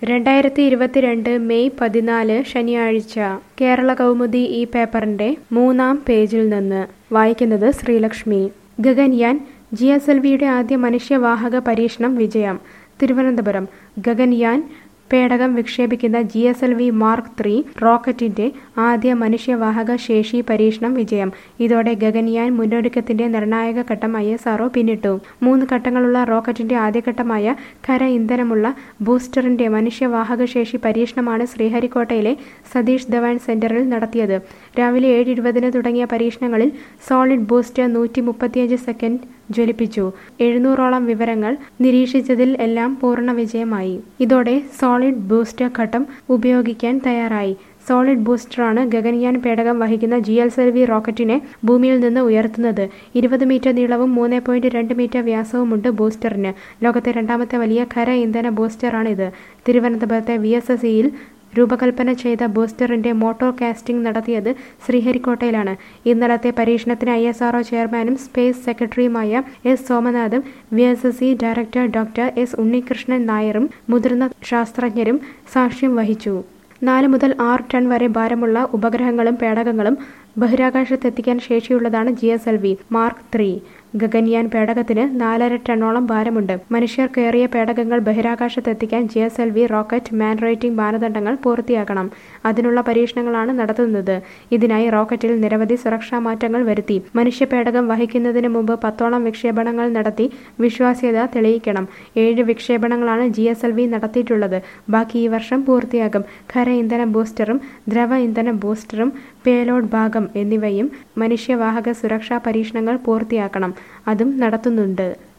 രണ്ടായിരത്തി ഇരുപത്തിരണ്ട് മെയ് പതിനാല് ശനിയാഴ്ച കേരള കൗമുദി ഈ പേപ്പറിന്റെ മൂന്നാം പേജിൽ നിന്ന് വായിക്കുന്നത് Sreelakshmi Gaganyaan G S L വിയുടെ ആദ്യ മനുഷ്യവാഹക പരീക്ഷണം വിജയം തിരുവനന്തപുരം ഗഗൻയാൻ പേടകം വിക്ഷേപിക്കുന്ന G S L V mark three റോക്കറ്റിന്റെ ആദ്യ മനുഷ്യവാഹക ശേഷി പരീക്ഷണം വിജയം ഇതോടെ ഗഗൻയാൻ മുന്നൊരുക്കത്തിന്റെ നിർണായക ഘട്ടം ഐ എസ് ആർഒ പിന്നിട്ടു മൂന്ന് ഘട്ടങ്ങളുള്ള റോക്കറ്റിന്റെ ആദ്യഘട്ടമായ ഖര ഇന്ധനമുള്ള ബൂസ്റ്ററിന്റെ മനുഷ്യവാഹക ശേഷി പരീക്ഷണമാണ് ശ്രീഹരിക്കോട്ടയിലെ സതീഷ് ധവാൻ സെന്ററിൽ നടത്തിയത് രാവിലെ ഏഴ് ഇരുപതിന് തുടങ്ങിയ പരീക്ഷണങ്ങളിൽ സോളിഡ് ബൂസ്റ്റർ നൂറ്റി മുപ്പത്തിയഞ്ച് സെക്കൻഡ് ജ്വലിപ്പിച്ചു എഴുന്നൂറോളം വിവരങ്ങൾ നിരീക്ഷിച്ചതിൽ എല്ലാം പൂർണ്ണ വിജയമായി ഇതോടെ സോളിഡ് ബൂസ്റ്റർ ഘട്ടം ഉപയോഗിക്കാൻ തയ്യാറായി സോളിഡ് ബൂസ്റ്ററാണ് ഗഗൻയാൻ പേടകം വഹിക്കുന്ന ജി എൽ എൽ വി റോക്കറ്റിനെ ഭൂമിയിൽ നിന്ന് ഉയർത്തുന്നത് ഇരുപത് മീറ്റർ നീളവും മൂന്ന് പോയിന്റ് രണ്ട് മീറ്റർ വ്യാസവുമുണ്ട് ബൂസ്റ്ററിന് ലോകത്തെ രണ്ടാമത്തെ വലിയ ഖര ഇന്ധന ബൂസ്റ്ററാണിത് തിരുവനന്തപുരത്തെ വി എസ് എസ് സിയിൽ രൂപകൽപ്പന ചെയ്ത ബൂസ്റ്ററിന്റെ മോട്ടോർ കാസ്റ്റിംഗ് നടത്തിയത് ശ്രീഹരിക്കോട്ടയിലാണ് ഇന്നലത്തെ പരീക്ഷണത്തിന് ഐ എസ് ആർഒ ചെയർമാനും സ്പേസ് സെക്രട്ടറിയുമായ എസ് സോമനാഥും V S S C director doctor S Unnikrishnan നായരും മുതിർന്ന ശാസ്ത്രജ്ഞരും സാക്ഷ്യം വഹിച്ചു നാല് മുതൽ ആറ് ടൺ വരെ ഭാരമുള്ള ഉപഗ്രഹങ്ങളും പേടകങ്ങളും ബഹിരാകാശത്തെത്തിക്കാൻ ശേഷിയുള്ളതാണ് G S L V mark three Gaganyaan പേടകത്തിന് നാലര ടണ്ണോളം ഭാരമുണ്ട് മനുഷ്യർ കയറിയ പേടകങ്ങൾ ബഹിരാകാശത്തെത്തിക്കാൻ G S L V rocket man rating മാനദണ്ഡങ്ങൾ പൂർത്തിയാക്കണം അതിനുള്ള പരീക്ഷണങ്ങളാണ് നടത്തുന്നത് ഇതിനായി റോക്കറ്റിൽ നിരവധി സുരക്ഷാ മാറ്റങ്ങൾ വരുത്തി മനുഷ്യ പേടകം വഹിക്കുന്നതിന് മുമ്പ് പത്തോളം വിക്ഷേപണങ്ങൾ നടത്തി വിശ്വാസ്യത തെളിയിക്കണം ഏഴ് വിക്ഷേപണങ്ങളാണ് ജി എസ് എൽ വി നടത്തിയിട്ടുള്ളത് ബാക്കി ഈ വർഷം പൂർത്തിയാകും ഖര ഇന്ധന ബൂസ്റ്ററും ദ്രവ ഇന്ധന ബൂസ്റ്ററും പേലോഡ് ഭാഗം എന്നിവയും മനുഷ്യവാഹക സുരക്ഷാ പരീക്ഷണങ്ങൾ പൂർത്തിയാക്കണം അതും നടത്തുന്നുണ്ട്